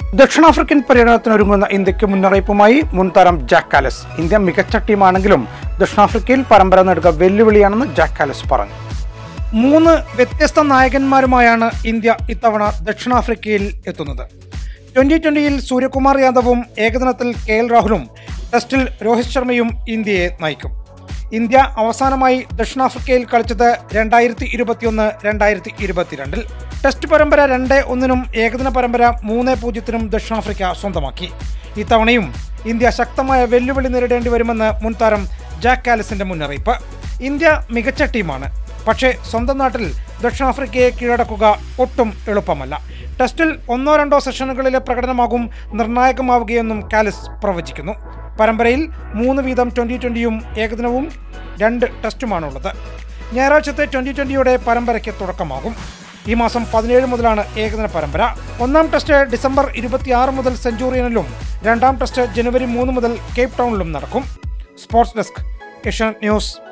ദക്ഷിണാഫ്രിക്കൻ പര്യടനത്തിനൊരുങ്ങുന്ന ഇന്ത്യക്ക് മുന്നറിയിപ്പുമായി മുൻ താരം ജാക്ക് കാലസ് ഇന്ത്യ മികച്ച ടീമാണെങ്കിലും ദക്ഷിണാഫ്രിക്കയിൽ പരമ്പര നേടുക വെല്ലുവിളിയാണെന്ന് ജാക്ക് കാലസ് പറഞ്ഞു മൂന്ന് വ്യത്യസ്ത നായകന്മാരുമായാണ് ഇന്ത്യ ഇത്തവണ ദക്ഷിണാഫ്രിക്കയിൽ എത്തുന്നത് ട്വന്റി ട്വന്റിയിൽ സൂര്യകുമാർ യാദവും ഏകദിനത്തിൽ കെ എൽ രാഹുലും ടെസ്റ്റിൽ രോഹിത് ശർമ്മയും ഇന്ത്യയെ നയിക്കും ഇന്ത്യ അവസാനമായി ദക്ഷിണാഫ്രിക്കയിൽ കളിച്ചത് രണ്ടായിരത്തി ഇരുപത്തിയൊന്ന് രണ്ടായിരത്തി ഇരുപത്തിരണ്ടിൽ ടെസ്റ്റ് പരമ്പര രണ്ട് ഒന്നിനും ഏകദിന പരമ്പര മൂന്ന് പൂജ്യത്തിനും ദക്ഷിണാഫ്രിക്ക സ്വന്തമാക്കി ഇത്തവണയും ഇന്ത്യ ശക്തമായ വെല്ലുവിളി നേരിടേണ്ടി വരുമെന്ന് മുൻ താരം ജാക്ക് കാലിസിന്റെ മുന്നറിയിപ്പ് ഇന്ത്യ മികച്ച ടീമാണ് പക്ഷേ സ്വന്തം നാട്ടിൽ ദക്ഷിണാഫ്രിക്കയെ കീഴടക്കുക ഒട്ടും എളുപ്പമല്ല ടെസ്റ്റിൽ ഒന്നോ രണ്ടോ സെഷനുകളിലെ പ്രകടനമാകും നിർണായകമാവുകയെന്നും കാലിസ് പ്രവചിക്കുന്നു പരമ്പരയിൽ മൂന്ന് വീതം ട്വൻ്റി ട്വൻ്റിയും ഏകദിനവും രണ്ട് ടെസ്റ്റുമാണുള്ളത് ഞായറാഴ്ചത്തെ ട്വൻ്റി ട്വൻ്റിയുടെ പരമ്പരയ്ക്ക് തുടക്കമാകും ഈ മാസം പതിനേഴ് മുതലാണ് ഏകദിന പരമ്പര ഒന്നാം ടെസ്റ്റ് ഡിസംബർ ഇരുപത്തിയാറ് മുതൽ സെഞ്ചുറിയനിലും രണ്ടാം ടെസ്റ്റ് ജനുവരി മൂന്ന് മുതൽ കേപ്പ് ടൗണിലും നടക്കും സ്പോർട്സ് ഡെസ്ക് ഏഷ്യാനെറ്റ് ന്യൂസ്